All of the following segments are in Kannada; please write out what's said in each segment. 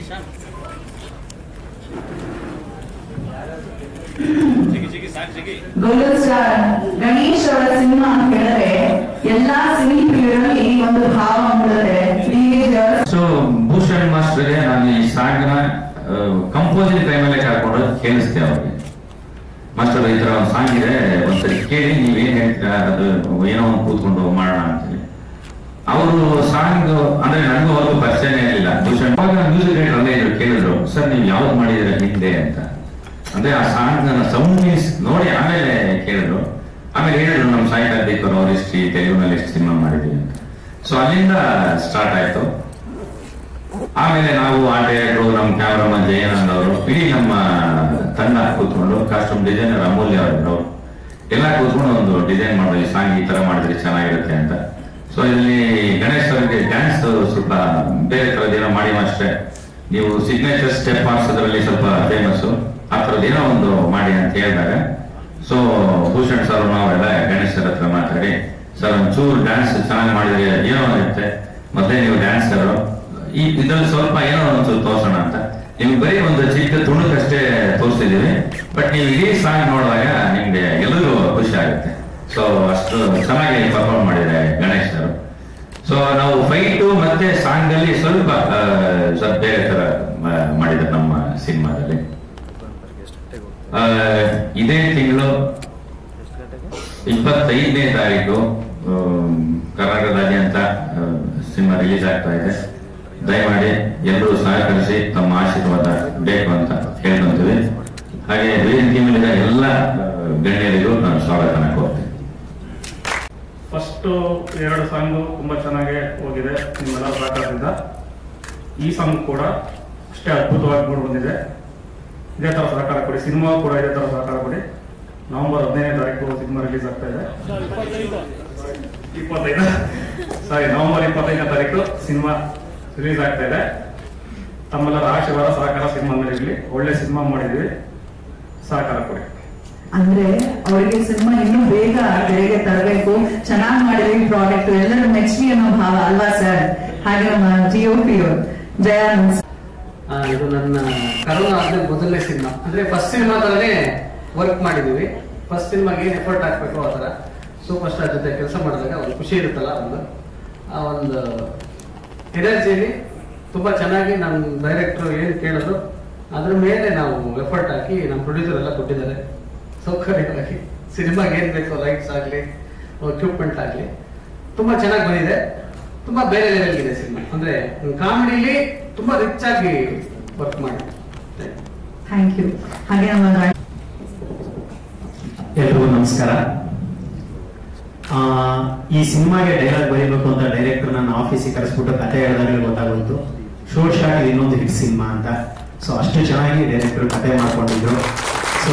ಗೋಲ್ಡನ್ ಸ್ಟಾರ್ ಗಣೇಶ್ ಅವರ ಸಿನಿಮಾ ಅಂತ ಹೇಳಿದ್ರೆ ಎಲ್ಲಾ ಸಿನಿ ಪ್ರಿಯರಲ್ಲಿ ಒಂದು ಭಾವ ಮೂಡುತ್ತೆ ಟೀನೇಜ್ ಸೊ ಭೂಷಣ್ ಮಾಸ್ಟರ್ಗೆ ನಾನು ಈ ಸಾಂಗ್ನ ಕಂಪೋಸಿಂಗ್ ಟೈಮಲ್ಲೇ ಕರ್ಕೊಂಡು ಕೇಳಿಸ್ತೆ ಅವ್ರಿಗೆ ಮಾಸ್ಟರ್ ಈ ತರ ಒಂದು ಸಾಂಗ್ ಇದೆ ಒಂದ್ಸರಿ ಕೇಳಿ ನೀವೇನ್ ಹೇಳ್ತೀರಾ ಅದು ಏನೋ ಒಂದು ಕೂತ್ಕೊಂಡು ಮಾಡೋಣ ಅಂತೇಳಿ ಅವರು ಸಾಂಗ್ ಅಂದ್ರೆ ನನಗೂ ಅವ್ರಿಗೂ ಪರಿಚಯನೇ ಇರಲಿಲ್ಲ ಭೂಷಣ್ ಅವಾಗ ಮ್ಯೂಸಿಕ್ ಡೈರೆಕ್ಟರ್ ಅಲ್ಲೇ ಇದ್ರು ಕೇಳಿದ್ರು ಸರ್ ನೀವು ಯಾವ್ದು ಮಾಡಿದಿರ ಹಿಂದೆ ಅಂತ ಅಂದ್ರೆ ಆ ಸಾಂಗ್ ನನ್ನ ಸೌಂಡ್ ಮೀನ್ಸ್ ನೋಡಿ ಆಮೇಲೆ ಕೇಳಿದ್ರು ಆಮೇಲೆ ಹೇಳಿದ್ರು ನಮ್ಮ ಸಾಯಿ ಕಾರ್ತಿಕ್ ಅವ್ರು ಅವ್ರ ಹಿಸ್ಟ್ರಿ ತೆಲುಗಿನಲ್ಲಿ ಎಷ್ಟು ಸಿನಿಮಾ ಮಾಡಿದೀವಿ ಅಂತ ಸೊ ಅಲ್ಲಿಂದ ಸ್ಟಾರ್ಟ್ ಆಯ್ತು ಆಮೇಲೆ ನಾವು ಆ ಡೈರೆಕ್ಟರ್ ನಮ್ಮ ಕ್ಯಾಮ್ರಾಮನ್ ಜಯಾನಂದ್ ಅವರು ಇಡೀ ನಮ್ಮ ತಂಡ ಕೂತ್ಕೊಂಡು ಕಾಸ್ಟ್ಯೂಮ್ ಡಿಸೈನರ್ ಅಮೂಲ್ಯ ಅವರು ಎಲ್ಲ ಕೂತ್ಕೊಂಡು ಒಂದು ಡಿಸೈನ್ ಮಾಡೋದು ಈ ಸಾಂಗ್ ಈ ತರ ಮಾಡಿದ್ರೆ ಚೆನ್ನಾಗಿರುತ್ತೆ ಅಂತ ಸೊ ಇಲ್ಲಿ ಗಣೇಶ್ ಅವರಿಗೆ ಡ್ಯಾನ್ಸ್ ಸ್ವಲ್ಪ ಬೇರೆ ತರದ್ ಏನೋ ಮಾಡಿ ಅಷ್ಟೇ ನೀವು ಸಿಗ್ನೇಚರ್ ಸ್ಟೆಪ್ ಹಾಕ್ಸೋದ್ರಲ್ಲಿ ಸ್ವಲ್ಪ ಫೇಮಸ್ ಆ ಥರದ್ದು ಏನೋ ಒಂದು ಮಾಡಿ ಅಂತ ಹೇಳಿದಾಗ ಸೊ ಭೂಷಣ್ ಸರ್ ನಾವೆಲ್ಲ ಗಣೇಶ್ ಸರ್ ಹತ್ರ ಮಾತಾಡಿ ಸರ್ ಒಂಚೂರು ಡ್ಯಾನ್ಸ್ ಚೆನ್ನಾಗಿ ಮಾಡಿದ್ರೆ ಏನೋ ಇರುತ್ತೆ ಮತ್ತೆ ನೀವು ಡ್ಯಾನ್ಸರ್ ಈ ಇದ್ರಲ್ಲಿ ಸ್ವಲ್ಪ ಏನೋ ಒಂದು ಸ್ವಲ್ಪ ತೋರ್ಸೋಣ ಅಂತ ನಿಮ್ಗೆ ಬರೀ ಒಂದು ಚಿಕ್ಕ ತುಣುಕಷ್ಟೇ ತೋರಿಸಿದೀವಿ ಬಟ್ ನೀವು ಇಡೀ ಸಾಂಗ್ ನೋಡಿದಾಗ ನಿಮ್ಗೆ ಎಲ್ಲರಿಗೂ ಖುಷಿ ಆಗುತ್ತೆ ಸೊ ಅಷ್ಟು ಚೆನ್ನಾಗಿ ಪರ್ಫಾರ್ಮ್ ಮಾಡಿದ್ದಾರೆ ಗಣೇಶ್ ಅವರು ಸೊ ನಾವು ಫೈಟು ಮತ್ತೆ ಸಾಂಗ್ ಅಲ್ಲಿ ಸ್ವಲ್ಪ ಆ, ಸ್ವಲ್ಪ ಬೇರೆ ತರ ಮಾ- ಮಾಡಿದ್ದಾರೆ ನಮ್ಮ ಸಿನಿಮಾದಲ್ಲಿ ಆ, ಇದೇ ತಿಂಗಳು ಇಪ್ಪತ್ತೈದನೇ ತಾರೀಕು ಆಮ್, ಕರ್ನಾಟಕದಾದ್ಯಂತ ಸಿನಿಮಾ ರಿಲೀಸ್ ಆಗ್ತಾ ಇದೆ ದಯಮಾಡಿ ಎಲ್ಲರೂ ಸಹಕರಿಸಿ ತಮ್ಮ ಆಶೀರ್ವಾದ ಬೇಕು ಅಂತ ಕೇಳ್ಕೊಂತೀವಿ ಹಾಗೆ ವೇದಿಕೆ ಮೇಲಿನ ಎಲ್ಲ ಆ, ಗಣ್ಯರಿಗೂ ನಾನು ಸ್ವಾಗತನ ಕೋರ್ತೀನಿ ಫಸ್ಟ್ ಎರಡು ಸಾಂಗು ತುಂಬಾ ಚೆನ್ನಾಗಿ ಹೋಗಿದೆ ನಿಮ್ಮೆಲ್ಲರ ಸಹಕಾರದಿಂದ ಈ ಸಾಂಗ್ ಕೂಡ ಅಷ್ಟೇ ಅದ್ಭುತವಾಗಿ ಮೂಡಿ ಬಂದಿದೆ ಇದೇ ತರ ಸಹಕಾರ ಕೊಡಿ ಸಿನಿಮಾ ಕೂಡ ಇದೇ ತರ ಸಹಕಾರ ಕೊಡಿ ನವೆಂಬರ್ ಹದಿನೈದನೇ ತಾರೀಕು ಸಿನಿಮಾ ರಿಲೀಸ್ ಆಗ್ತಾ ಇದೆ ಇಪ್ಪತ್ತೈದು ಸಾರಿ ನವೆಂಬರ್ ಇಪ್ಪತ್ತೈದನೇ ತಾರೀಕು ಸಿನಿಮಾ ರಿಲೀಸ್ ಆಗ್ತಾ ಇದೆ ತಮ್ಮೆಲ್ಲರ ಆಶೀರ್ವಾದ ಸಹಕಾರ ಸಿನಿಮಾ ಮೇಲೆ ಇರಲಿ ಒಳ್ಳೆ ಸಿನಿಮಾ ಮಾಡಿದೀವಿ ಸಹಕಾರ ಕೊಡಿ ಅಂದ್ರೆ ಅವರಿಗೆ ಸಿನಿಮಾ ಇನ್ನೂ ಬೇಗ ತೆರೆಗೆ ತರಬೇಕು ಚೆನ್ನಾಗಿ ಮಾಡಿದ್ರಿ ಪ್ರಾಡಕ್ಟ್ ಎಲ್ಲರೂ ಮೆಚ್ಚಿ ಅನ್ನೋ ಭಾವ ಅಲ್ವಾ ಸರ್ ಹಾಗೆ ನಮ್ಮ ಜಿಯೋ ಪಿ ಜಯಾನಂದ್ ಆ, ಇದು ನನ್ನ ಕರೋನಾ ಆದ್ಮೇಲೆ ಮೊದಲನೇ ಸಿನಿಮಾ ಅಂದ್ರೆ ಫಸ್ಟ್ ಸಿನಿಮಾ ತರನೇ ವರ್ಕ್ ಮಾಡಿದೀವಿ ಫಸ್ಟ್ ಸಿನಿಮಾಗೆ ಏನ್ ಎಫರ್ಟ್ ಹಾಕ್ಬೇಕು ಆ ಥರ ಸೂಪರ್ ಸ್ಟಾರ್ ಜೊತೆ ಕೆಲಸ ಮಾಡಿದಾಗ ಒಂದು ಖುಷಿ ಇರುತ್ತಲ್ಲ ಒಂದು ಆ ಒಂದು ಎನರ್ಜಿಯಲ್ಲಿ ತುಂಬಾ ಚೆನ್ನಾಗಿ ನಮ್ಮ ಡೈರೆಕ್ಟರ್ ಏನು ಕೇಳಿದ್ರು ಅದ್ರ ಮೇಲೆ ನಾವು ಎಫರ್ಟ್ ಹಾಕಿ ನಮ್ಮ ಪ್ರೊಡ್ಯೂಸರ್ ಎಲ್ಲ ಕೊಟ್ಟಿದ್ದಾರೆ ಸೌಕರ್ಯವಾಗಿ ಸಿನಿಮಾಗೆ ಏನ್ ಬೇಕು ಲೈಟ್ಸ್ ಆಗಲಿ ಎಕ್ವಿಪ್ಮೆಂಟ್ ಆಗಲಿ ತುಂಬಾ ಚೆನ್ನಾಗಿ ಬಂದಿದೆ ತುಂಬಾ ಬೇರೆ ಲೆವೆಲ್ ಇದೆ ಸಿನಿಮಾ ಅಂದ್ರೆ ಕಾಮಿಡಿಲಿ ತುಂಬಾ ರಿಚ್ ಆಗಿ ವರ್ಕ್ ಮಾಡಿ ಥ್ಯಾಂಕ್ ಯು ಹಾಗೆ ನಮ್ಮ ರಾ- ಎಲ್ರಿಗೂ ನಮಸ್ಕಾರ ಆ, ಈ ಸಿನಿಮಾಗೆ ಡೈಲಾಗ್ ಬರೀಬೇಕು ಅಂತ ಡೈರೆಕ್ಟರ್ ನನ್ನ ಆಫೀಸಿಗೆ ಕರೆಸ್ಬಿಟ್ಟು ಕತೆ ಹೇಳಿದಾಗಲೇ ಗೊತ್ತಾಗೋಯ್ತು ಶೋರ್ಟ್ ಶಾಟ್ ಇದು ಇನ್ನೊಂದು ಹಿಟ್ ಸಿನಿಮಾ ಅಂತ ಸೊ ಅಷ್ಟು ಚೆನ್ನಾಗಿ ಡೈರೆಕ್ಟರ್ ಕತೆ ಮಾಡ್ಕೊಂಡಿದ್ರು ಸೊ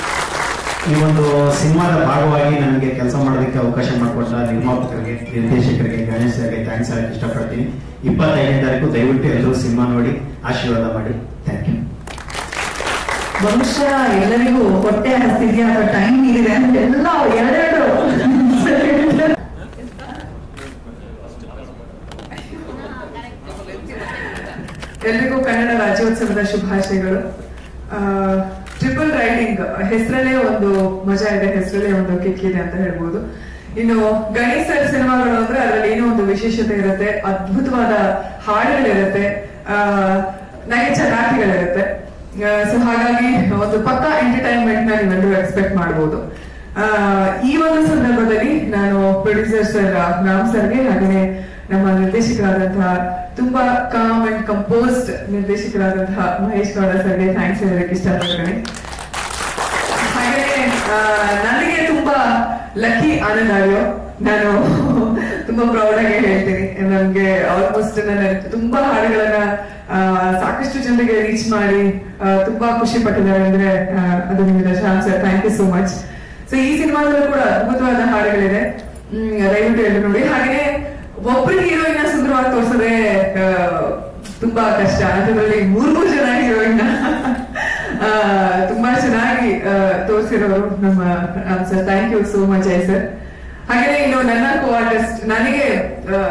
ಈ ಒಂದು ಸಿನಿಮಾದ ಭಾಗವಾಗಿ ನನಗೆ ಕೆಲಸ ಮಾಡೋದಕ್ಕೆ ಅವಕಾಶ ಮಾಡಿಕೊಟ್ಟ ನಿರ್ಮಾಪಕರಿಗೆ ನಿರ್ದೇಶಕರಿಗೆ ಗಣೇಶ್ ಸರ್ಗೆ ಥ್ಯಾಂಕ್ಸ್ ಹೇಳಕ್ಕೆ ಇಷ್ಟಪಡ್ತೀನಿ ಇಪ್ಪತ್ತೈದನೇ ತಾರೀಕು ದಯವಿಟ್ಟು ಎಲ್ಲರೂ ಸಿನಿಮಾ ನೋಡಿ ಆಶೀರ್ವಾದ ಮಾಡಿ ಥ್ಯಾಂಕ್ ಯು ಬಹುಶಃ ಎಲ್ಲರಿಗೂ ಹೊಟ್ಟೆ ಹಸ್ತಿದ್ಯಾ ಅಥವಾ ಟೈಮ್ ಇದೆ ಅಂತ ಎಲ್ಲ ಎರಡೆರಡು ಎಲ್ರಿಗೂ ಕನ್ನಡ ರಾಜ್ಯೋತ್ಸವದ ಶುಭಾಶಯಗಳು ಟ್ರಿಪಲ್ ರೈಡಿಂಗ್ ಹೆಸರಲ್ಲೇ ಒಂದು ಮಜಾ ಇದೆ ಹೆಸರಲ್ಲೇ ಒಂದು ಕಿಕ್ ಇದೆ ಅಂತ ಹೇಳ್ಬೋದು ಇನ್ನು ಗಣೇಶ್ ಸರ್ ಸಿನಿಮಾಗಳು ಅಂದ್ರೆ ಅದರಲ್ಲಿ ಏನೋ ಒಂದು ವಿಶೇಷತೆ ಇರುತ್ತೆ ಅದ್ಭುತವಾದ ಹಾಡುಗಳಿರುತ್ತೆ ಆ, ನಗೆ ಚಟಾಕಿಗಳಿರುತ್ತೆ ಸೊ ಹಾಗಾಗಿ ಒಂದು ಪಕ್ಕಾ ಎಂಟರ್ಟೈನ್ಮೆಂಟ್ ನ ನೀವೆಲ್ಲರೂ ಎಕ್ಸ್ಪೆಕ್ಟ್ ಮಾಡಬಹುದು ಆ, ಈ ಒಂದು ಸಂದರ್ಭದಲ್ಲಿ ನಾನು ಪ್ರೊಡ್ಯೂಸರ್ ಸರ್ ರಾಮ್ ಸರ್ಗೆ ಹಾಗೆಯೇ ನಮ್ಮ ನಿರ್ದೇಶಕರಾದಂತಹ ತುಂಬಾ ಕಾಮ್ ಅಂಡ್ ಕಂಪೋಸ್ಡ್ ನಿರ್ದೇಶಕರಾದಂತಹ ಮಹೇಶ್ ಗೌಡ ಸರ್ಗೆ ಥ್ಯಾಂಕ್ಸ್ ಹೇಳೋದಕ್ಕೆ ಇಷ್ಟಪಡ್ತೇನೆ ಹಾಗೆ ಆ, ನನಗೆ ತುಂಬಾ ಲಕ್ಕಿ ಆನಂದ್ ಆಡಿಯೋ ನಾನು ತುಂಬಾ ಪ್ರೌಡ್ ಆಗಿ ಹೇಳ್ತೀನಿ ನನ್ಗೆ ಆಲ್ಮೋಸ್ಟ್ ನನ್ನ ತುಂಬಾ ಹಾಡುಗಳನ್ನ ಆ, ಸಾಕಷ್ಟು ಜನರಿಗೆ ರೀಚ್ ಮಾಡಿ ಆ, ತುಂಬಾ ಖುಷಿ ಪಟ್ಟಿದ್ದಾರೆ ಅಂದ್ರೆ ಆ, ಅದು ನಿಮ್ಮಿಂದ Shyam sir thank you so much so ಈ ಸಿನಿಮಾದಲ್ಲೂ ಕೂಡ ಅದ್ಭುತವಾದ ಹಾಡುಗಳಿದೆ ಹ್ಮ್, ದಯವಿಟ್ಟು ಎಲ್ಲರೂ ನೋಡಿ ಹಾಗೆ ಒಬ್ರು ಹೀರೋಯಿನ್ ಸುಂದರವಾಗಿ ತೋರ್ಸೋದೇ ಆ, ತುಂಬಾ ಕಷ್ಟ ಅದರಲ್ಲಿ ಮೂರ್ ಮೂರು ಜನ ಹೀರೋಯಿನ್ ತುಂಬಾ ಚೆನ್ನಾಗಿ ಆ, ತೋರ್ಸಿರೋರು ನಮ್ಮ sir thank you so much I sir ಹಾಗೆ ಇನ್ನು ನನ್ನ ಕೋ ಆರ್ಟಿಸ್ಟ್ ನನಗೆ ಆ,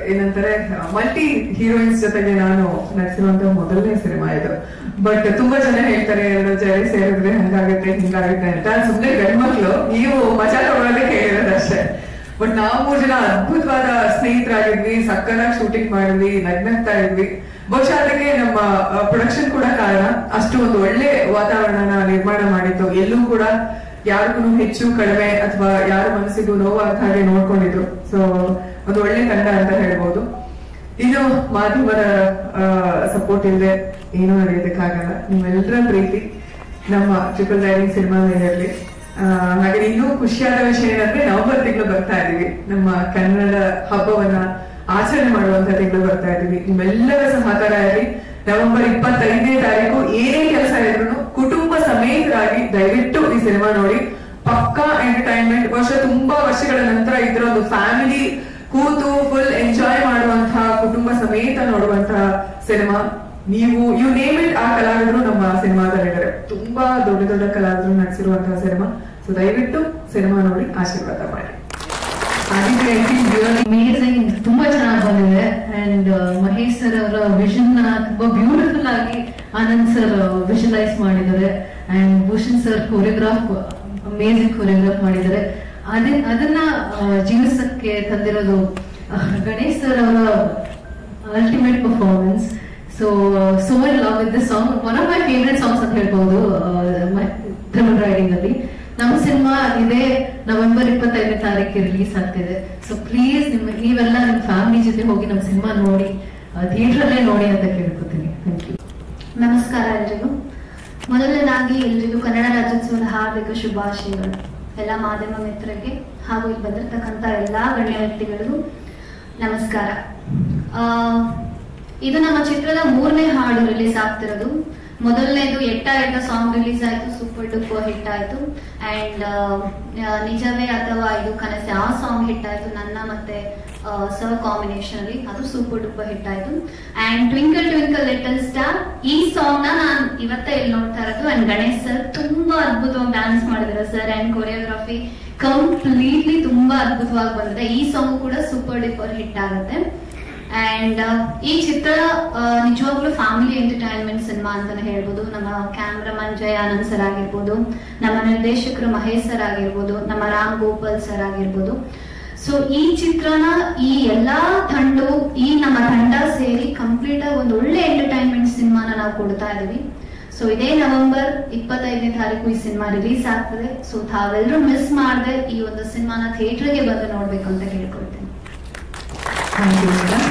ಏನಂತಾರೆ ಮಲ್ಟಿ ಹೀರೋಯಿನ್ಸ್ ಜೊತೆಗೆ ನಾನು ನಟಿಸಿರುವಂತ ಮೊದಲನೇ ಸಿನಿಮಾ ಇದು ಬಟ್ ತುಂಬಾ ಜನ ಹೇಳ್ತಾರೆ ಎರಡು ಜನ ಸೇರಿದ್ರೆ ಹಂಗಾಗುತ್ತೆ ಹಿಂಗಾಗುತ್ತೆ ಅಂತ ಸುಮ್ನೆ ಗಂಡ್ಮಕ್ಳು ನೀವು ಮಜಾ ತಗೊಳ್ಳೋದಕ್ಕೆ ಹೇಳಿರೋದಷ್ಟೇ ಬಟ್ ನಾವು ಮೂರ್ ಜನ ಅದ್ಭುತವಾದ ಸ್ನೇಹಿತರಾಗಿದ್ವಿ ಸಕ್ಕತ್ತಾಗಿ ಶೂಟಿಂಗ್ ಮಾಡಿದ್ವಿ ನಗ್ನಗ್ತಾ ಇದ್ವಿ ಬಹುಶಃ ಅದಕ್ಕೆ ನಮ್ಮ ಪ್ರೊಡಕ್ಷನ್ ಕೂಡ ಕಾರಣ ಅಷ್ಟು ಒಂದು ಒಳ್ಳೆ ವಾತಾವರಣನ ನಿರ್ಮಾಣ ಮಾಡಿದ್ದು ಎಲ್ಲೂ ಕೂಡ ಯಾರಿಗೂ ಹೆಚ್ಚು ಕಡಿಮೆ ಅಥವಾ ಯಾರ ಮನಸ್ಸಿಗೂ ನೋವಾದ ಹಾಗೆ ನೋಡ್ಕೊಂಡಿದ್ರು ಸೊ ಒಂದು ಒಳ್ಳೆ ತಂಡ ಅಂತ ಹೇಳ್ಬೋದು ಇನ್ನು ಮಾಧ್ಯಮದ ಸಪೋರ್ಟ್ ಇಲ್ಲದೆ ಏನೂ ನಡೆಯೋದಕ್ಕಾಗಲ್ಲ ನಿಮ್ಮೆಲ್ಲರ ಪ್ರೀತಿ ನಮ್ಮ ಟ್ರಿಪಲ್ ರೈಡಿಂಗ್ ಸಿನಿಮಾ ಮೇಲೆ ಇರಲಿ ಹಾಗೆ ಇನ್ನೂ ಖುಷಿಯಾದ ವಿಷಯ ಏನಂದ್ರೆ ನವೆಂಬರ್ ತಿಂಗಳು ಬರ್ತಾ ಇದೀವಿ ನಮ್ಮ ಕನ್ನಡ ಹಬ್ಬವನ್ನ ಆಚರಣೆ ಮಾಡುವಂತ ತಿಂಗಳು ಬರ್ತಾ ಇದೀವಿ ನಿಮ್ಮೆಲ್ಲರ ಸಹಕಾರ ಇರಲಿ ನವೆಂಬರ್ ಇಪ್ಪತ್ತೈದನೇ ತಾರೀಕು ಏನೇ ಕೆಲಸ ಇದ್ರು ಕುಟುಂಬ ಸಮೇತರಾಗಿ ದಯವಿಟ್ಟು ಈ ಸಿನಿಮಾ ನೋಡಿ ಪಕ್ಕಾ ಎಂಟರ್ಟೈನ್ಮೆಂಟ್ ವರ್ಷ ತುಂಬಾ ವರ್ಷಗಳ ನಂತರ ಇದ್ರ ಒಂದು ಫ್ಯಾಮಿಲಿ ಕೂತು ಫುಲ್ ಎಂಜಾಯ್ ಮಾಡುವಂತಹ ಕುಟುಂಬ ಸಮೇತ ನೋಡುವಂತಹ ಸಿನಿಮಾ ನೀವು ಯು ನೇಮ್ ಇಟ್ ಆ ಕಲಾವಿದರು ನಮ್ಮ ಸಿನಿಮಾದಲ್ಲಿದ್ದಾರೆ ತುಂಬಾ ದೊಡ್ಡ ದೊಡ್ಡ ಕಲಾವಿದರು ನಡೆಸಿರುವಂತಹ ಸಿನಿಮಾ ಸೊ ದಯವಿಟ್ಟು ಸಿನಿಮಾ ನೋಡಿ ಆಶೀರ್ವಾದ ಮಾಡಿ ಆದಿತ್ಯ ಅಮೇಝಿಂಗ್ ತುಂಬಾ ಚೆನ್ನಾಗಿ ಬಂದಿದೆ ಅಂಡ್ ಮಹೇಶ್ ಸರ್ ಅವರ ವಿಷನ್ ತುಂಬಾ ಬ್ಯೂಟಿಫುಲ್ ಆಗಿ ಆನಂದ್ ಸರ್ ವಿಷುವಲೈಸ್ ಮಾಡಿದ್ದಾರೆ and Bhushan sir choreograph amazing choreograph ಮಾಡಿದ್ದಾರೆ ಅದೇ ಅದನ್ನ ಆ, ಜೀವಿಸಕ್ಕೆ ತಂದಿರೋದು ಆ, ಗಣೇಶ್ ಸರ್ ಅವರ ultimate performance so so in love with the song one of my favourite songs ಅಂತ ಹೇಳ್ಬೋದು ಟ್ರಿಬಲ್ ರೈಡಿಂಗ್ ಅಲ್ಲಿ ನಮ್ಮ ಸಿನಿಮಾ ಇದೇ ನವೆಂಬರ್ ಇಪ್ಪತ್ತೈದನೇ ತಾರೀಕಿಗೆ ರಿಲೀಸ್ ಆಗ್ತಿದೆ ಸೊ ಪ್ಲೀಸ್ ನಿಮ್ಮ ನೀವೆಲ್ಲ ನಿಮ್ಮ ಫ್ಯಾಮಿಲಿ ಜೊತೆ ಹೋಗಿ ನಮ್ಮ ಸಿನಿಮಾ ನೋಡಿ ಥಿಯೇಟರ್ ಅಲ್ಲೇ ನೋಡಿ ಅಂತ ಕೇಳ್ಕೊತೀನಿ ಥ್ಯಾಂಕ್ ಯು ನಮಸ್ಕಾರ ಎಲ್ರಿಗೂ ಮೊದಲನೇದಾಗಿ ಎಲ್ರಿಗೂ ಕನ್ನಡ ರಾಜ್ಯೋತ್ಸವದ ಹಾರ್ದಿಕ ಶುಭಾಶಯಗಳು ಎಲ್ಲ ಮಾಧ್ಯಮ ಮಿತ್ರರಿಗೆ ಹಾಗೂ ಇಲ್ಲಿ ಬಂದಿರತಕ್ಕಂಥ ಎಲ್ಲಾ ಗಣ್ಯ ವ್ಯಕ್ತಿಗಳಿಗೂ ನಮಸ್ಕಾರ ಆ, ಇದು ನಮ್ಮ ಚಿತ್ರದ ಮೂರನೇ ಹಾಡು ರಿಲೀಸ್ ಆಗ್ತಿರೋದು ಮೊದಲನೇದು ಎಟ್ಟ ಎಟ್ಟ ಸಾಂಗ್ ರಿಲೀಸ್ ಆಯ್ತು ಸೂಪರ್ ಡೂಪರ್ ಹಿಟ್ ಆಯ್ತು ಅಂಡ್ ನಿಜವೇ ಅಥವಾ ಇದು ಕನಸೆ ಆ ಸಾಂಗ್ ಹಿಟ್ ಆಯ್ತು ನನ್ನ ಮತ್ತೆ ಸರ್ ಕಾಂಬಿನೇಷನ್ ಅಲ್ಲಿ ಅದು ಸೂಪರ್ ಡೂಪರ್ ಹಿಟ್ ಆಯ್ತು and twinkle twinkle little star ಈ ಸಾಂಗ್ ನ ನಾನು ಇವತ್ತೇ ಇಲ್ಲಿ ನೋಡ್ತಾ ಇರೋದು ಅಂಡ್ ಗಣೇಶ್ ಸರ್ ತುಂಬಾ ಅದ್ಭುತವಾಗಿ ಡ್ಯಾನ್ಸ್ ಮಾಡಿದ್ದಾರೆ ಸರ್ ಅಂಡ್ ಕೊರಿಯೋಗ್ರಫಿ ಕಂಪ್ಲೀಟ್ಲಿ ತುಂಬಾ ಅದ್ಭುತವಾಗಿ ಬಂದಿದೆ ಈ ಸಾಂಗ್ ಕೂಡ ಸೂಪರ್ ಡೂಪರ್ ಹಿಟ್ ಆಗುತ್ತೆ ಅಂಡ್ ಈ ಚಿತ್ರ ಆ, ನಿಜವಾಗ್ಲೂ ಫ್ಯಾಮಿಲಿ ಎಂಟರ್ಟೈನ್ಮೆಂಟ್ ಸಿನಿಮಾ ಅಂತಾನೆ ಹೇಳ್ಬೋದು ನಮ್ಮ ಕ್ಯಾಮ್ರಾಮನ್ ಜಯ ಆನಂದ್ ಸರ್ ಆಗಿರ್ಬೋದು ನಮ್ಮ ನಿರ್ದೇಶಕರು ಮಹೇಶ್ ಸರ್ ಆಗಿರ್ಬೋದು ನಮ್ಮ ರಾಮ್ ಗೋಪಾಲ್ ಸರ್ ಆಗಿರ್ಬೋದು ಸೊ ಈ ಚಿತ್ರನ ಈ ಎಲ್ಲಾ ತಂಡು ಈ ನಮ್ಮ ತಂಡ ಸೇರಿ ಕಂಪ್ಲೀಟ್ ಆಗಿ ಒಂದು ಒಳ್ಳೆ ಎಂಟರ್ಟೈನ್ಮೆಂಟ್ ಸಿನಿಮಾನ ನಾವು ಕೊಡ್ತಾ ಇದೀವಿ ಸೊ ಇದೇ ನವೆಂಬರ್ ಇಪ್ಪತ್ತೈದನೇ ತಾರೀಕು ಈ ಸಿನಿಮಾ ರಿಲೀಸ್ ಆಗ್ತದೆ ಸೊ ತಾವೆಲ್ಲರೂ ಮಿಸ್ ಮಾಡದೆ ಈ ಒಂದು ಸಿನಿಮಾನ ಥಿಯೇಟರ್ಗೆ ಬಂದು ನೋಡ್ಬೇಕು ಅಂತ ಕೇಳ್ಕೊಳ್ತೀನಿ ಥ್ಯಾಂಕ್ ಯು ಮೇಡಮ್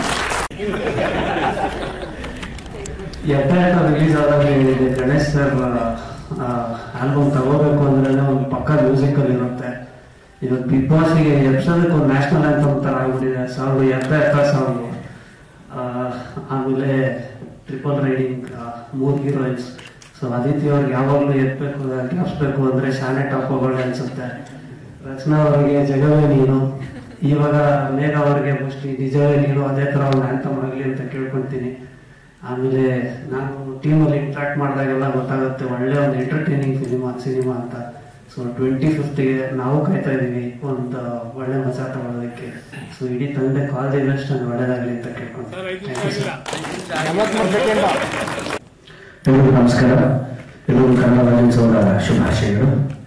ಎಟ್ಟ ಎಟ್ಟ ರಿಲೀಸ್ ಆದಾಗ ಹೇಳಿದೆ ಗಣೇಶ್ ಸರ್ ಆಲ್ಬಮ್ ತಗೋಬೇಕು ಅಂದ್ರೆ ಒಂದು ಪಕ್ಕ ಮ್ಯೂಸಿಕಲ್ ಇರುತ್ತೆ ಇವತ್ತು ಬಿಗ್ ಬಾಸ್ಗೆ ಎಪಿಸೋದಕ್ಕೆ ಒಂದು ನ್ಯಾಷನಲ್ ಆಂಥಮ್ ತರ ಆಗ್ಬಿಟ್ಟಿದೆ ಸಾಂಗ್ ಎತ್ತ ಎತ್ತ ಸಾಂಗ್ ಆಮೇಲೆ ಟ್ರಿಪಲ್ ರೈಡಿಂಗ್ ಮೂರ್ ಹೀರೋಯಿನ್ಸ್ ಸೊ ಆದಿತ್ಯ ಅವ್ರಿಗೆ ಯಾವಾಗಲೂ ಎತ್ತಬೇಕು ಗೆಲ್ಸ್ಬೇಕು ಅಂದ್ರೆ ಶಾನೆ ಟಾಪ್ ಒಳ್ಳೆ ಅನ್ಸುತ್ತೆ ರಚನಾ ಅವರಿಗೆ ಜಗವೇ ನೀನು ಇವಾಗ ಮೇಘ ಅವರಿಗೆ ಮೋಸ್ಟ್ಲಿ ನಿಜವೇ ನೀನು ಅದೇ ತರ ಒಂದು ಆಂಥಮ್ ಆಗಲಿ ಅಂತ ಕೇಳ್ಕೊಂತೀನಿ ಆಮೇಲೆ ನಾನು ಟೀಮಲ್ಲಿ ಇಂಟ್ರಾಕ್ಟ್ ಮಾಡಿದಾಗೆಲ್ಲ ಗೊತ್ತಾಗುತ್ತೆ ಒಳ್ಳೆ ಒಂದು ಎಂಟರ್ಟೈನಿಂಗ್ ಸಿನಿಮಾ ಸಿನಿಮಾ ಅಂತ ಸೊ ಟ್ವೆಂಟಿ ಫಿಫ್ತ್ಗೆ ನಾವು ಕಾಯ್ತಾ ಇದೀವಿ ಒಂದು ಒಳ್ಳೆ ಮಜಾ ತಗೊಳ್ಳೋದಕ್ಕೆ ಸೊ ಇಡೀ ತಂದೆ ಕಾಲ್ ದಿ ಬೆಸ್ಟ್ ಅಂಡ್ ಒಳ್ಳೇದಾಗಲಿ ಅಂತ ಕೇಳ್ಕೊಂತೀನಿ ಥ್ಯಾಂಕ್ ಯು ಸರ್ ಎಲ್ರಿಗೂ ನಮಸ್ಕಾರ ಎಲ್ರಿಗೂ ಕನ್ನಡ ರಾಜ್ಯೋತ್ಸವದ ಶುಭಾಶಯಗಳು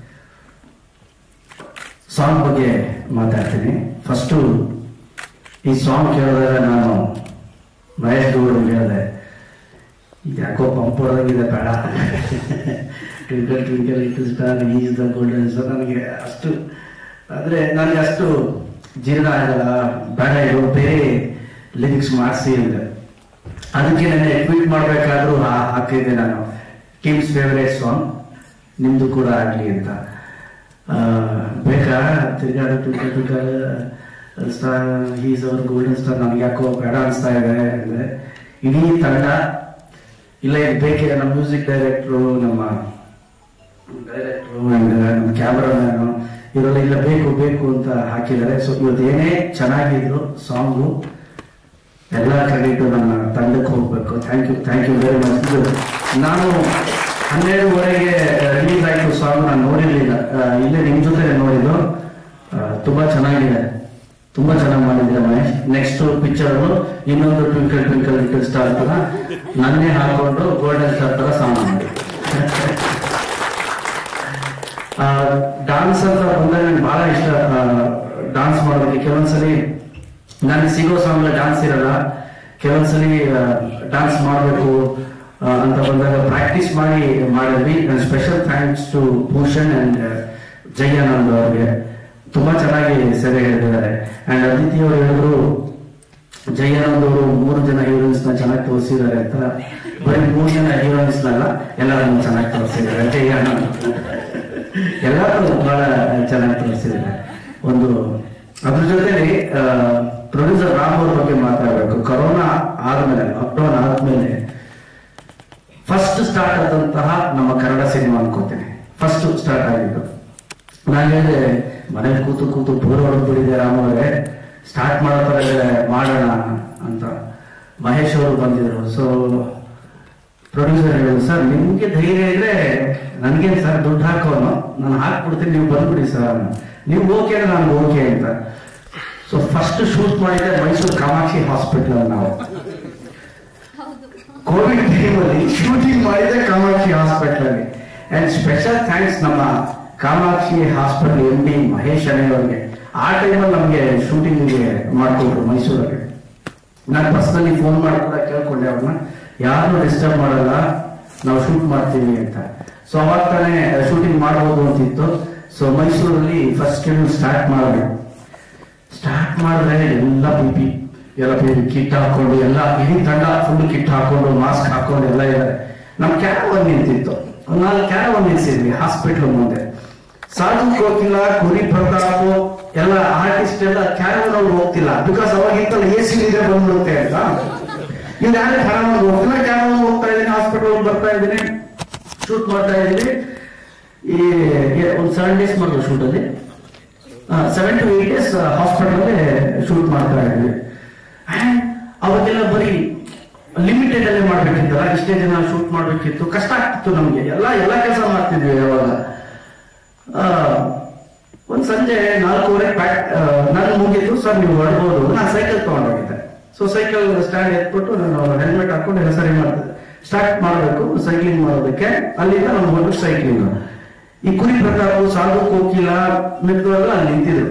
ಸಾಂಗ್ ಬಗ್ಗೆ ಮಾತಾಡ್ತೀನಿ ಫಸ್ಟು ಈ ಸಾಂಗ್ ಕೇಳಿದಾಗ ನಾನು ಮಹೇಶ್ ಗೌಡ ಹೇಳಿದೆ ಇದು ಯಾಕೋ ಪಂಪ್ ಹೊಡೆದಂಗಿದೆ ಬೇಡ twinkle twinkle it star is the golden star ನನಗೆ ಅಷ್ಟು ಆದರೆ ನನಗೆ ಅಷ್ಟು ಜೀರ್ಣ ಆಗಲ್ಲ ಬೇಡ ಇದು ಬೇರೆ ಲಿರಿಕ್ಸ್ ಮಾಡಿಸಿ ಅಂದ್ರೆ ಅದಕ್ಕೆ ನಾನು ಟ್ವೀಟ್ ಮಾಡಬೇಕಾದ್ರೂ ಹಾಕಿದ್ದೆ ನಾನು ಟೀಮ್ಸ್ ಫೇವರೇಟ್ ಸಾಂಗ್ ನಿಮ್ದು ಕೂಡ ಆಗಲಿ ಅಂತ ಆ, ಬೇಕಾ ತಿರ್ಗಾಡು twinkle twinkle star is our golden star ನನಗೆ ಯಾಕೋ ಬೇಡ ಅನಿಸ್ತಾ ಇದೆ ಅಂದ್ರೆ ಇಡೀ ತಂಡ ಇಲ್ಲ ಇದು ಬೇಕೇ ನಮ್ಮ ಮ್ಯೂಸಿಕ್ ಡೈರೆಕ್ಟ್ರು ನಮ್ಮ ಡೈರೆಕ್ಟ್ರು ಅಂಡ್ ನಮ್ಮ ಕ್ಯಾಮ್ರಾಮ್ಯಾನು ಇವರೆಲ್ಲ ಇಲ್ಲ ಬೇಕು ಬೇಕು ಅಂತ ಹಾಕಿದ್ದಾರೆ ಸೊ ಇವತ್ತು ಏನೇ ಚೆನ್ನಾಗಿದ್ರು ಸಾಂಗು ಎಲ್ಲ ಕ್ರೆಡಿಟ್ ನನ್ನ ತಂಡಕ್ಕೆ ಹೋಗ್ಬೇಕು thank you thank you very much ನಾನು ಹನ್ನೆರಡುವರೆಗೆ ರಿಲೀಸ್ ಆಯಿತು ಸಾಂಗ್ ನಾನು ನೋಡಿರ್ಲಿಲ್ಲ ಆ, ಇಲ್ಲೇ ನಿಮ್ಮ ಜೊತೆ ನೋಡಿದ್ದು ಆ, ತುಂಬಾ ಚೆನ್ನಾಗಿದೆ ತುಂಬಾ ಚೆನ್ನಾಗಿ ಮಾಡಿದ್ರೆ ಮಹೇಶ್ ನೆಕ್ಸ್ಟ್ ಪಿಕ್ಚರ್ ಇನ್ನೊಂದು ಟ್ವಿಂಕಲ್ ಟ್ವಿಂಕಲ್ ಲಿಟಲ್ ಸ್ಟಾರ್ ತರ ನನ್ನೇ ಹಾಕೊಂಡು ಗೋಲ್ಡನ್ ಸ್ಟಾರ್ ತರ ಸಾಂಗ್ ಮಾಡಿ ಡಾನ್ಸ್ ಅಂತ ಬಂದಾಗ ನಂಗೆ ಬಹಳ ಇಷ್ಟ ಡಾನ್ಸ್ ಮಾಡೋದಕ್ಕೆ ಕೆಲವೊಂದ್ಸಲಿ ನನಗೆ ಸಿಗೋ ಸಾಂಗ್ ಡಾನ್ಸ್ ಇರಲ್ಲ ಕೆಲವೊಂದ್ಸಲಿ ಡಾನ್ಸ್ ಮಾಡಬೇಕು ಅಂತ ಬಂದಾಗ ಪ್ರಾಕ್ಟೀಸ್ ಮಾಡಿ ಮಾಡಿದ್ವಿ special thanks to Bhushan and Jayanand ಅವ್ರಿಗೆ ತುಂಬಾ ಚೆನ್ನಾಗಿ ಸೆರೆ ಹಿಡಿದಿದ್ದಾರೆ ಅಂಡ್ ಅದಿತಿ ಅವರು ಹೇಳಿದ್ರು ಜಯಾನಂದ್ ಅವರು ಮೂರು ಜನ ಹೀರೋಯಿನ್ಸ್ ನ ಚೆನ್ನಾಗಿ ತೋರಿಸಿದ್ದಾರೆ ಅಂತ ಬರೀ ಮೂರು ಜನ ಹೀರೋಯಿನ್ಸ್ ನಲ್ಲ ಎಲ್ಲರನ್ನು ಚೆನ್ನಾಗಿ ತೋರಿಸಿದ್ದಾರೆ ಜಯಾನಂದ್ ಎಲ್ಲರೂ ಬಹಳ ಚೆನ್ನಾಗಿ ತೋರಿಸಿದ್ದಾರೆ ಒಂದು ಅದ್ರ ಜೊತೆಲಿ ಪ್ರೊಡ್ಯೂಸರ್ ರಾಮ್ ಅವ್ರ ಬಗ್ಗೆ ಮಾತಾಡಬೇಕು ಕೊರೋನಾ ಆದ್ಮೇಲೆ ಲಾಕ್ಡೌನ್ ಆದ್ಮೇಲೆ ಫಸ್ಟ್ ಸ್ಟಾರ್ಟ್ ಆದಂತಹ ನಮ್ಮ ಕನ್ನಡ ಸಿನಿಮಾ ಅನ್ಕೋತೀನಿ ಫಸ್ಟ್ ಸ್ಟಾರ್ಟ್ ಆಗಿದ್ದು ನಾನು ಹೇಳಿದೆ ಮನೇಲಿ ಕೂತು ಕೂತು ಬೋರ್ ಹೊಡೆದ್ಬಿಟ್ಟಿದೆ ರಾಮ್ ಅವರೇ ಸ್ಟಾರ್ಟ್ ಮಾಡೋ ಥರ ಇದೆ, ಮಾಡೋಣ ಅಂತ ಮಹೇಶ್ ಅವರು ಬಂದಿದ್ರು ಸೊ ಪ್ರೊಡ್ಯೂಸರ್ ಹೇಳಿದ್ರು ಸರ್ ನಿಮ್ಗೆ ಧೈರ್ಯ ಇದ್ರೆ ನನ್ಗೇನ್ ಸರ್ ದುಡ್ಡು ಹಾಕೋನು ನಾನು ಹಾಕ್ಬಿಡ್ತೀನಿ ನೀವು ಬಂದ್ಬಿಡಿ ಸರ್ ನೀವು ಓಕೆ ನಾನು ಓಕೆ ಅಂತ ಸೊ ಫಸ್ಟ್ ಶೂಟ್ ಮಾಡಿದ್ರೆ ಮೈಸೂರು ಕಾಮಾಕ್ಷಿ ಹಾಸ್ಪಿಟಲ್ ನಾವು ಕೋವಿಡ್ ಟೈಮಲ್ಲಿ ಶೂಟಿಂಗ್ ಮಾಡಿದ್ರೆ ಕಾಮಾಕ್ಷಿ ಹಾಸ್ಪಿಟಲ್ ಅಲ್ಲಿ ಅಂಡ್ ಸ್ಪೆಷಲ್ ಥ್ಯಾಂಕ್ಸ್ ನಮ್ಮ Kamakshi hospital M D Mahesh ಅವರಿಗೆ ಆ ಟೈಮಲ್ಲಿ ನಮಗೆ ಶೂಟಿಂಗ್ಗೆ ಮಾಡ್ಕೊಟ್ರು ಮೈಸೂರಲ್ಲಿ ನಾನು ಪರ್ಸನಲಿ ಫೋನ್ ಮಾಡ್ಕೊಂಡ ಕೇಳ್ಕೊಂಡೆ ಅವ್ರನ್ನ ಯಾರನ್ನೂ ಡಿಸ್ಟರ್ಬ್ ಮಾಡಲ್ಲ ನಾವು ಶೂಟ್ ಮಾಡ್ತೀವಿ ಅಂತ ಸೊ ಅವಾಗ ತಾನೇ ಶೂಟಿಂಗ್ ಮಾಡ್ಬೋದು ಅಂತಿತ್ತು ಸೊ ಮೈಸೂರಲ್ಲಿ ಫಸ್ಟ್ ಶೆಡ್ಯೂಲ್ ಸ್ಟಾರ್ಟ್ ಮಾಡಬೇಕು ಸ್ಟಾರ್ಟ್ ಮಾಡಿದ್ರೆ ಎಲ್ಲ ಪಿಪಿ ಎಲ್ಲ ಪಿಪಿ ಕಿಟ್ ಹಾಕೊಂಡು ಎಲ್ಲ ಇಡೀ ತಂಡ ಫುಲ್ ಕಿಟ್ ಹಾಕೊಂಡು ಮಾಸ್ಕ್ ಹಾಕೊಂಡು ಎಲ್ಲ ಇದ್ದಾರೆ ನಮ್ ಕ್ಯಾರ ಒಂದ್ ನಿಂತಿತ್ತು ಒಂದ್ ನಾಲ್ಕು ಕ್ಯಾರ ಒಂದ್ ನಿಲ್ಸಿದ್ವಿ ಹಾಸ್ಪಿಟ್ಲ್ ಮುಂದೆ ಸಾಧು ಹೋಗ್ತಿಲ್ಲ ಕುರಿ ಪ್ರತಾಪ್ ಎಲ್ಲ ಆರ್ಟಿಸ್ಟ್ ಎಲ್ಲ ಕ್ಯಾರವನ್ ಅವ್ರು ಹೋಗ್ತಿಲ್ಲ ಬಿಕಾಸ್ ಅವಾಗಿಂತಲ್ಲ ಎ ಸಿ ಇದೆ ಬಂದ್ಬಿಡುತ್ತೆ ಅಂತ ಇವ್ರು ಯಾರು ಕ್ಯಾರವನ್ ಹೋಗ್ತಿಲ್ಲ ಕ್ಯಾರವನ್ ಹೋಗ್ತಾ ಇದ್ದೀನಿ ಹಾಸ್ಪಿಟಲ್ ಬರ್ತಾ ಇದ್ದೀನಿ ಶೂಟ್ ಮಾಡ್ತಾ ಇದ್ದೀನಿ ಈ ಈ- ಒಂದ್ ಸೆವೆನ್ ಡೇಸ್ ಮಾಡಿದ್ರು ಶೂಟ್ ಅಲ್ಲಿ seven to eight days hospital shoot ಮಾಡ್ತಾ ಇದ್ವಿ And ಅವಾಗೆಲ್ಲ ಬರೀ ಲಿಮಿಟೆಡ್ ಅಲ್ಲೇ ಮಾಡ್ಬೇಕಿತ್ತಲ್ಲ ಇಷ್ಟೇ ದಿನ ಶೂಟ್ ಮಾಡ್ಬೇಕಿತ್ತು ಕಷ್ಟ ಆಗ್ತಿತ್ತು ನಮ್ಗೆ ಎಲ್ಲ ಎಲ್ಲ ಕೆಲಸ ಮಾಡ್ತಿದ್ವಿ ಅವಾಗ ಆ, ಒಂದ್ ಸಂಜೆ ನಾಲ್ಕೂವರೆ ಪ್ಯಾಕ್ ನಾನು ಮುಗಿತು ಸರ್ ನೀವು ಹೊಡ್ಬೋದು ನಾನು ಸೈಕಲ್ ತಗೊಂಡೋಗಿದ್ದೆ ಸೊ ಸೈಕಲ್ ಸ್ಟ್ಯಾಂಡ್ ಎತ್ಬಿಟ್ಟು ನಾನು ಹೆಲ್ಮೆಟ್ ಹಾಕೊಂಡು ಎಲ್ಲ ಸರಿ ಮಾಡ್ತಿದ್ದೆ ಸ್ಟಾರ್ಟ್ ಮಾಡಬೇಕು ಸೈಕ್ಲಿಂಗ್ ಮಾಡೋದಕ್ಕೆ ಅಲ್ಲಿಂದ ನಾನು ಹೊರಟು ಸೈಕ್ಲಿಂಗ್ ಈ ಕುರಿ ಪ್ರತಾಪ್ ಸಾಧು ಕೋಕಿಲ ಮಿತ್ರರೆಲ್ಲ ಅಲ್ಲಿ ನಿಂತಿದ್ರು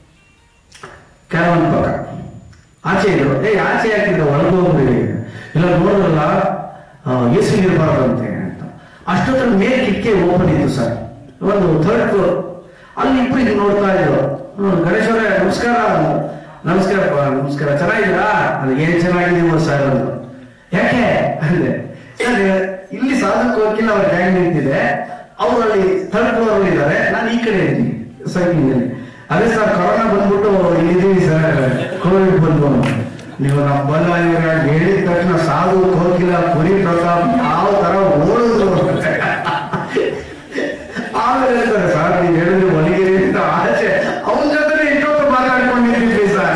ಕ್ಯಾರವನ್ ಪಕ್ಕ ಆಚೆ ಇದ್ರು ಏ ಆಚೆ ಹಾಕಿದ್ರು ಒಳಗೆ ಹೋಗ್ಬಿಡಿ ಇಲ್ಲ ನೋಡಲ್ಲ ಎಸಿ ಇರಬಾರ್ದಂತೆ ಅಂತ ಅಷ್ಟೊತ್ತಲ್ಲಿ ಮೇಲ್ ಕಿಟಕಿ ಓಪನ್ ಇತ್ತು ಸರ್ ಒಂದು ಥರ್ಡ್ ಫ್ಲೋರ್ ಅಲ್ಲಿ ಇಬ್ರು ಹಿಂಗ್ ನೋಡ್ತಾ ಇದ್ರು ಹ್ಮ್, ಗಣೇಶ್ ಅವರೇ ನಮಸ್ಕಾರ ನಮಸ್ಕಾರಪ್ಪ ನಮಸ್ಕಾರ ಚೆನ್ನಾಗಿದ್ದೀರಾ ಅದು ಏನ್ ಚೆನ್ನಾಗಿದ್ದೀವೋ ಸರ್ ಅಂದ್ರು ಯಾಕೆ ಅಂದೆ ಸರ್ ಇಲ್ಲಿ ಸಾಧಕ ಹೋಗಿಲ್ಲ ಅವ್ರ ಗ್ಯಾಂಗ್ ನಿಂತಿದೆ ಅವ್ರು ಅಲ್ಲಿ ಥರ್ಡ್ ಫ್ಲೋರ್ ಅಲ್ಲಿ ಇದ್ದಾರೆ ನಾನು ಈ ಕಡೆ ಇದ್ದೀನಿ ಸೈಕ್ಲಿಂಗ್ ಅಲ್ಲಿ ಅದೇ ಸರ್ ಕೊರೋನಾ ಬಂದ್ಬಿಟ್ಟು ಇಲ್ಲಿದ್ದೀವಿ ಸರ್ ಕೋವಿಡ್ ಬಂದು ನೀವು ನಮ್ಮ ಬಲ್ಲ ಇವ್ರ ಹೇಳಿದ ತಕ್ಷಣ ಸಾಧು ಕೋಕಿಲ ಕುರಿ ಪ್ರತಾಪ್ ಯಾವ ತರ ಓಡಿದ್ರು ಆಮೇಲೆ ಹೇಳ್ತಾರೆ ಸರ್ ನೀವು ಹೇಳಿದ್ರೆ ಒಲಿಗಿರಿ ಅಂತ ಆಚೆ ಅವನ ಜೊತೆ ಇಷ್ಟೊತ್ತು ಮಾತಾಡ್ಕೊಂಡಿದ್ದೀವಿ ಸರ್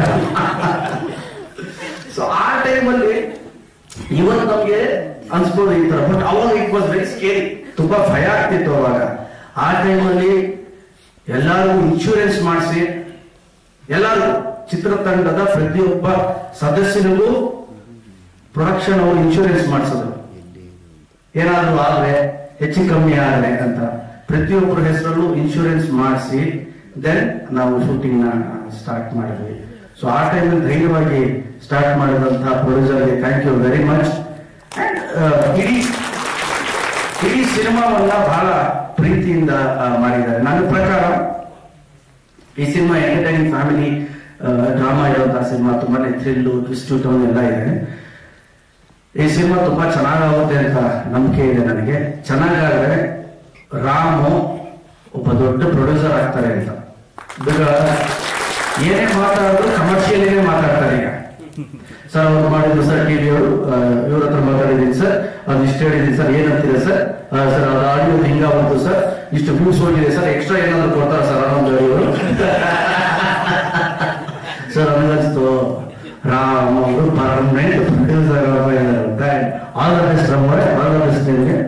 ಸೊ ಆ ಟೈಮಲ್ಲಿ ಇವತ್ತು ನಮ್ಗೆ ಅನ್ಸ್ಬೋದು ಈ ತರ ಬಟ್ ಅವಾಗ ಇಟ್ ವಾಸ್ ವೆರಿ ಸ್ಕೇರಿ ತುಂಬಾ ಭಯ ಆಗ್ತಿತ್ತು ಅವಾಗ ಆ ಟೈಮಲ್ಲಿ ಎಲ್ಲರೂ ಇನ್ಶೂರೆನ್ಸ್ ಮಾಡಿಸಿ ಎಲ್ಲರೂ ಚಿತ್ರತಂಡದ ಪ್ರತಿಯೊಬ್ಬ ಸದಸ್ಯನಿಗೂ ಪ್ರೊಡಕ್ಷನ್ ಅವರು ಇನ್ಶೂರೆನ್ಸ್ ಮಾಡಿಸಿದ್ರು ಏನಾದ್ರು ಆದ್ರೆ ಹೆಚ್ಚು ಕಮ್ಮಿ ಆದ್ರೆ ಅಂತ ಪ್ರತಿಯೊಬ್ಬರ ಹೆಸರಲ್ಲೂ ಇನ್ಶೂರೆನ್ಸ್ ಮಾಡಿಸಿ ದೆನ್ ನಾವು ಶೂಟಿಂಗ್ ನ ಸ್ಟಾರ್ಟ್ ಮಾಡಿದ್ವಿ ಸೊ ಆ ಟೈಮಲ್ಲಿ ಧೈರ್ಯವಾಗಿ ಸ್ಟಾರ್ಟ್ ಮಾಡಿದಂತಹ ಪ್ರೊಡ್ಯೂಸರ್ಗೆ ಥ್ಯಾಂಕ್ ಯು ವೆರಿ ಮಚ್ ಇಡೀ ಇಡೀ ಸಿನಿಮಾವನ್ನ ಬಹಳ ಪ್ರೀತಿಯಿಂದ ಆ, ಮಾಡಿದ್ದಾರೆ ನನ್ನ ಪ್ರಕಾರ ಈ ಸಿನಿಮಾ ಎಂಟರ್ಟೈನಿಂಗ್ ಫ್ಯಾಮಿಲಿ ಡ್ರಾಮಾ ಇರುವಂತಹ ಸಿನಿಮಾ ತುಂಬಾನೇ ಥ್ರಿಲ್ಲು ಟ್ವಿಸ್ಟ್ ಟೋನ್ ಎಲ್ಲ ಇದೆ ಈ ಸಿನಿಮಾ ತುಂಬಾ ಚೆನ್ನಾಗಾಗುತ್ತೆ ಅಂತ ನಂಬಿಕೆ ಇದೆ ನನಗೆ ಚೆನ್ನಾಗಾದ್ರೆ ರಾಮು ಒಬ್ಬ ದೊಡ್ಡ ಪ್ರೊಡ್ಯೂಸರ್ ಆಗ್ತಾರೆ ಅಂತ Because ಏನೇ ಮಾತಾಡಿದ್ರು ಕಮರ್ಷಿಯಲಿನೇ ಮಾತಾಡ್ತಾರೆ ಈಗ ಸರ್ ಅವ್ರು ಮಾಡಿದ್ರು ಸರ್ ಟಿವಿ ಅವರು ಇವ್ರ ಹತ್ರ ಮಾತಾಡಿದೀನಿ ಸರ್ ಅದು ಇಷ್ಟು ಹೇಳಿದೀನಿ ಸರ್ ಏನಂತಿದೆ ಸರ್ ಸರ್ ಅದು ಆಡಿಯೋ ಹಿಂಗ ಬಂತು ಸರ್ ಇಷ್ಟು ವ್ಯೂಸ್ ಹೋಗಿದೆ ಸರ್ ಎಕ್ಸ್ಟ್ರಾ ಏನಾದ್ರು ಕೊಡ್ತಾರೆ ಸರ್ ಅನ್ನೊಂದು ಇವರು ಸರ್ ನನಗನ್ಸ್ತು ರಾಮ್ ಅವರು permanent producer all the best Ram ಅವರೇ ಆಲ್ ದ ಬೆಸ್ಟ್ ನಿಮಗೆ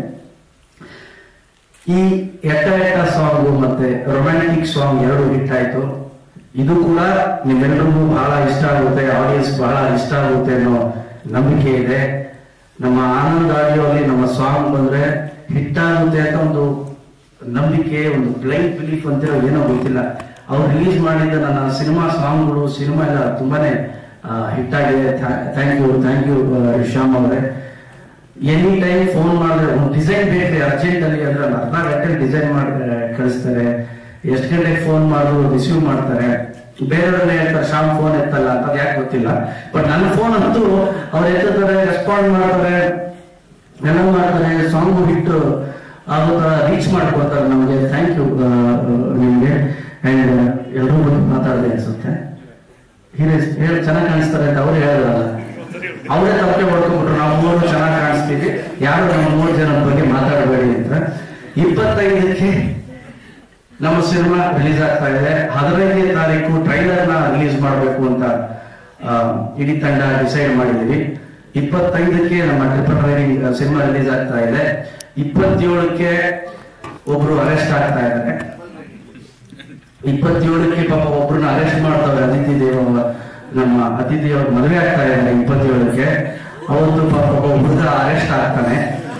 ಈ ಎಟ್ಟ ಎಟ್ಟ ಸಾಂಗ್ ಮತ್ತೆ ರೊಮ್ಯಾಂಟಿಕ್ ಸಾಂಗ್ ಎರಡು ಹಿಟ್ ಆಯ್ತು ಇದು ಕೂಡ ನಿಮ್ಮೆಲ್ಲರಿಗೂ ಬಹಳ ಇಷ್ಟ ಆಗುತ್ತೆ ಆಡಿಯನ್ಸ್ ಬಹಳ ಇಷ್ಟ ಆಗುತ್ತೆ ಅನ್ನೋ ನಂಬಿಕೆ ಇದೆ ನಮ್ಮ ಆನಂದ್ ಆಡಿಯೋ ಅಲ್ಲಿ ನಮ್ಮ ಸಾಂಗ್ ಬಂದ್ರೆ ಹಿಟ್ ಆಗುತ್ತೆ ಅಂತ ಒಂದು ನಂಬಿಕೆ ಒಂದು ಬ್ಲೈಂಡ್ ಬಿಲೀಫ್ ಅಂತ ಏನೋ ಗೊತ್ತಿಲ್ಲ ಅವ್ರು ರಿಲೀಸ್ ಮಾಡಿದ ನನ್ನ ಸಿನಿಮಾ ಸಾಂಗ್ಗಳು ಸಿನಿಮಾ ಎಲ್ಲ ತುಂಬಾನೇ ಹಿಟ್ ಆಗಿದೆ thank you thank you Shyam ಅವರೇ ಎನಿ ಟೈಮ್ ಫೋನ್ ಮಾಡಿದ್ರೆ ಒಂದು ಡಿಸೈನ್ ಬೇಕು ಅರ್ಜೆಂಟ್ ಅಲ್ಲಿ ಅಂದ್ರೆ ಒಂದು ಅರ್ಧ ಗಂಟೆ ಡಿಸೈನ್ ಮಾಡಿ ಆ, ಕಳಿಸ್ತಾರೆ ಎಷ್ಟು ಗಂಟೆಗೆ ಫೋನ್ ಮಾಡೋದು ರಿಸೀವ್ ಮಾಡ್ತಾರೆ ಬೇರೆಯವ್ರನ್ನ ಹೇಳ್ತಾರೆ ಶಾಮ್ ಫೋನ್ ಎತ್ತಲ್ಲ ಅಂತ ಯಾಕೆ ಗೊತ್ತಿಲ್ಲ ಬಟ್ ನನ್ನ ಫೋನ್ ಅಂತೂ ಅವ್ರು ಎತ್ತುತ್ತಾರೆ ರೆಸ್ಪಾಂಡ್ ಮಾಡ್ತಾರೆ ಎಲ್ಲ ಮಾಡ್ತಾರೆ ಸಾಂಗ್ ಹಿಟ್ ಆಗೋ ತರ ರೀಚ್ ಮಾಡ್ಕೊಡ್ತಾರೆ ನಮಗೆ ಥ್ಯಾಂಕ್ ಯು ನಿಮ್ಗೆ ಅಂಡ್ ಎಲ್ಲರೂ ಬಂದು ಮಾತಾಡಿದೆ ಅನ್ಸುತ್ತೆ ಹೀರೋಸ್ ಹೇಳಿ ಚೆನ್ನಾಗಿ ಕಾಣಿಸ್ತಾರೆ ಅಂತ ಅವ್ರು ಹೇಳಿದ್ರಲ್ಲ ಅವರೇ ತಪ್ಪೆ ಹೊಡ್ಕೊಂಡ್ಬಿಟ್ರು ನಾವು ಮೂರು ಚೆನ್ನಾಗಿ ಕಾಣಿಸ್ತೀವಿ ಯಾರು ನಮ್ಮ ಮೂರು ಜನ ಬಗ್ಗೆ ಮಾತಾಡಬೇಡಿ ಅಂತ ಇಪ್ಪತ್ತೈದಕ್ಕೆ ನಮ್ಮ ಸಿನಿಮಾ ರಿಲೀಸ್ ಆಗ್ತಾ ಇದೆ ಹದಿನೈದನೇ ತಾರೀಕು ಟ್ರೈಲರ್ ನ ರಿಲೀಸ್ ಮಾಡಬೇಕು ಅಂತ ಆ, ಇಡೀ ತಂಡ ಡಿಸೈಡ್ ಮಾಡಿದೀವಿ ಇಪ್ಪತ್ತೈದಕ್ಕೆ ನಮ್ಮ ಟ್ರಿಪಲ್ ರೈಡಿಂಗ್ ಸಿನಿಮಾ ರಿಲೀಸ್ ಆಗ್ತಾ ಇದೆ ಇಪ್ಪತ್ತೇಳಕ್ಕೆ ಒಬ್ರು ಅರೆಸ್ಟ್ ಆಗ್ತಾ ಇದ್ದಾರೆ ಇಪ್ಪತ್ತೇಳಕ್ಕೆ ಪಾಪ ಒಬ್ರನ್ನ ಅರೆಸ್ಟ್ ಮಾಡ್ತಾರೆ ಅತಿಥಿ ದೇವ ನಮ್ಮ ಅತಿಥಿ ಅವ್ರ ಮದುವೆ ಆಗ್ತಾ ಇದ್ದಾರೆ ಇಪ್ಪತ್ತೇಳಕ್ಕೆ ಅವತ್ತು ಪಾಪ ಒಬ್ಬ ಹುಡುಗ ಅರೆಸ್ಟ್ ಆಗ್ತಾನೆ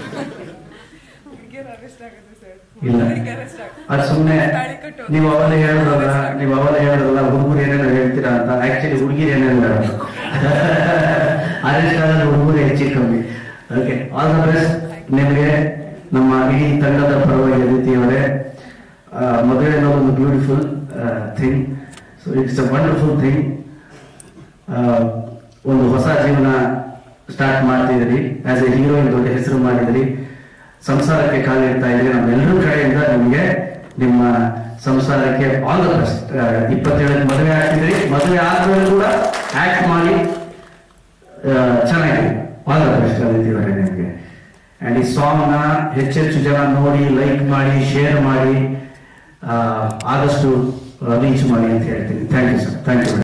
ಇಲ್ಲ ಅದು ಸುಮ್ನೆ ನೀವು ಅವೆಲ್ಲ ಹೇಳಿದ್ರಲ್ಲ ನೀವು ಅವೆಲ್ಲ ಹೇಳಿದ್ರಲ್ಲ ಹುಡುಗರು ಏನೇನೋ ಹೇಳ್ತೀರಾ ಅಂತ ಆಕ್ಚುಲಿ ಹುಡುಗಿರು ಏನೇನು ಹೇಳೋದು ಅರೆಸ್ಟ್ ಆದ್ರೆ ಹುಡುಗರು ಹೆಚ್ಚು ಕಮ್ಮಿ ಓಕೆ ಆಲ್ ದ ಬೆಸ್ಟ್ ನಿಮಗೆ ನಮ್ಮ ಇಡೀ ತಂಡದ ಪರವಾಗಿ ಅದಿತಿಯವರೇ ಮದುವೆ ಅನ್ನೋದು ಒಂದು beautiful thing so it's a wonderful thing ಒಂದು ಹೊಸ ಜೀವನ ಸ್ಟಾರ್ಟ್ ಮಾಡ್ತಿದ್ದೀರಿ ಆಸ್ ಎ ಹೀರೋಯಿನ್ ದೊಡ್ಡ ಹೆಸರು ಮಾಡಿದಿರಿ ಸಂಸಾರಕ್ಕೆ ಕಾಲಿಡ್ತಾ ಇದ್ರಿ ನಮ್ಮೆಲ್ಲರ ಕಡೆಯಿಂದ ನಿಮಗೆ ನಿಮ್ಮ ಸಂಸಾರಕ್ಕೆ ಆಲ್ ದ ಬೆಸ್ಟ್ ಇಪ್ಪತ್ತೇಳಕ್ಕೆ ಮದುವೆ ಆಗ್ತಿದ್ರಿ ಮದುವೆ ಆದ್ಮೇಲೆ ಕೂಡ ಆಕ್ಟ್ ಮಾಡಿ ಆ, ಚೆನ್ನಾಗಿದೆ ಆಲ್ ದ ಬೆಸ್ಟ್ ಅದಿತಿವರೇ ನಿಮಗೆ ಅಂಡ್ ಈ ಸಾಂಗ್ ನ ಹೆಚ್ಚೆಚ್ಚು ಜನ ನೋಡಿ ಲೈಕ್ ಮಾಡಿ ಶೇರ್ ಮಾಡಿ ಆ, ಆದಷ್ಟು ರೀಚ್ ಮಾಡಿ ಅಂತ ಹೇಳ್ತೀನಿ thank you sir thank you